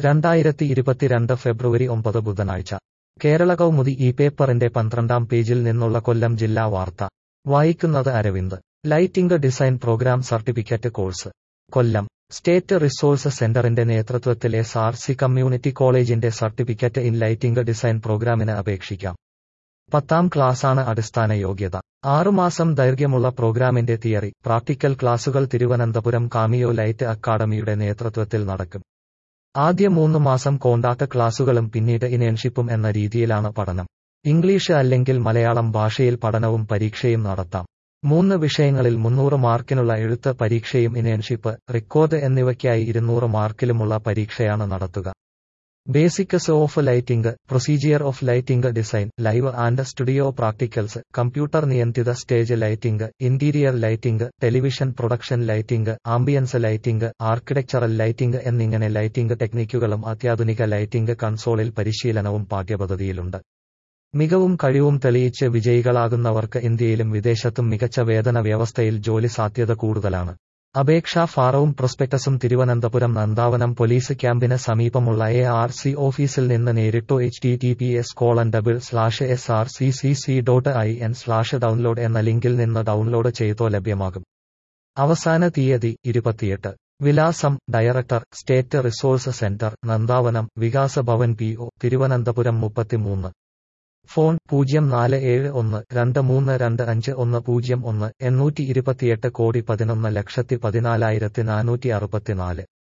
രണ്ടായിരത്തി ഇരുപത്തിരണ്ട് ഫെബ്രുവരി ഒമ്പത് ബുധനാഴ്ച കേരള കൗമുദി ഈ പേപ്പറിന്റെ പന്ത്രണ്ടാം പേജിൽ നിന്നുള്ള കൊല്ലം ജില്ലാ വാർത്ത വായിക്കുന്നത് Arvind lighting design program certificate course Kollam state resource സെന്ററിന്റെ നേതൃത്വത്തിൽ എസ് ആർ സി കമ്മ്യൂണിറ്റി കോളേജിന്റെ സർട്ടിഫിക്കറ്റ് ഇൻ ലൈറ്റിംഗ് ഡിസൈൻ പ്രോഗ്രാമിന് അപേക്ഷിക്കാം പത്താം ക്ലാസ്സാണ് അടിസ്ഥാന യോഗ്യത ആറുമാസം ദൈർഘ്യമുള്ള പ്രോഗ്രാമിന്റെ തിയറി പ്രാക്ടിക്കൽ ക്ലാസുകൾ തിരുവനന്തപുരം കാമിയോ ലൈറ്റ് അക്കാഡമിയുടെ നേതൃത്വത്തിൽ നടക്കും ആദ്യ മൂന്ന് മാസം കോണ്ടാക്ട് ക്ലാസുകളും പിന്നീട് ഇന്റേൺഷിപ്പും എന്ന രീതിയിലാണ് പഠനം ഇംഗ്ലീഷ് അല്ലെങ്കിൽ മലയാളം ഭാഷയിൽ പഠനവും പരീക്ഷയും നടത്താം മൂന്ന് വിഷയങ്ങളിൽ മുന്നൂറ് മാർക്കിനുള്ള എഴുത്ത് പരീക്ഷയും ഇന്റേൺഷിപ്പ് റെക്കോർഡ് എന്നിവയ്ക്കായി ഇരുന്നൂറ് മാർക്കിലുമുള്ള പരീക്ഷയാണ് നടത്തുക basics of lighting procedure of lighting design live and studio practicals computer നിയന്ത്രിത stage lighting interior lighting television production lighting ambience lighting architectural lighting എന്നിങ്ങനെ ലൈറ്റിംഗ് ടെക്നിക്കുകളും അത്യാധുനിക ലൈറ്റിംഗ് കൺസോളിൽ പരിശീലനവും പാഠ്യപദ്ധതിയിലുണ്ട് മികവും കഴിവും തെളിയിച്ച് വിജയികളാകുന്നവർക്ക് ഇന്ത്യയിലും വിദേശത്തും മികച്ച വേതന വ്യവസ്ഥയിൽ ജോലി സാധ്യത കൂടുതലാണ് അപേക്ഷാ ഫാറവും പ്രൊസ്പെക്ടസും തിരുവനന്തപുരം നന്ദാവനം പോലീസ് ക്യാമ്പിന് സമീപമുള്ള എ ആർ സി ഓഫീസിൽ നിന്ന് നേരിട്ടോ H T T P S colon double slash S R C C C dot I N slash download എന്ന ലിങ്കിൽ നിന്ന് ഡൗൺലോഡ് ചെയ്തോ ലഭ്യമാകും അവസാന തീയതി ഇരുപത്തിയെട്ട് വിലാസം director state resource centre Nandavanam Vikasa Bhavan P O Thiruvananthapuram മുപ്പത്തിമൂന്ന് ഫോൺ പൂജ്യം നാല് ഏഴ് ഒന്ന് രണ്ട് മൂന്ന് രണ്ട് അഞ്ച് ഒന്ന് പൂജ്യം ഒന്ന് എണ്ണൂറ്റി ഇരുപത്തിയെട്ട് കോടി പതിനൊന്ന് ലക്ഷത്തി പതിനാലായിരത്തി നാനൂറ്റി അറുപത്തിനാല്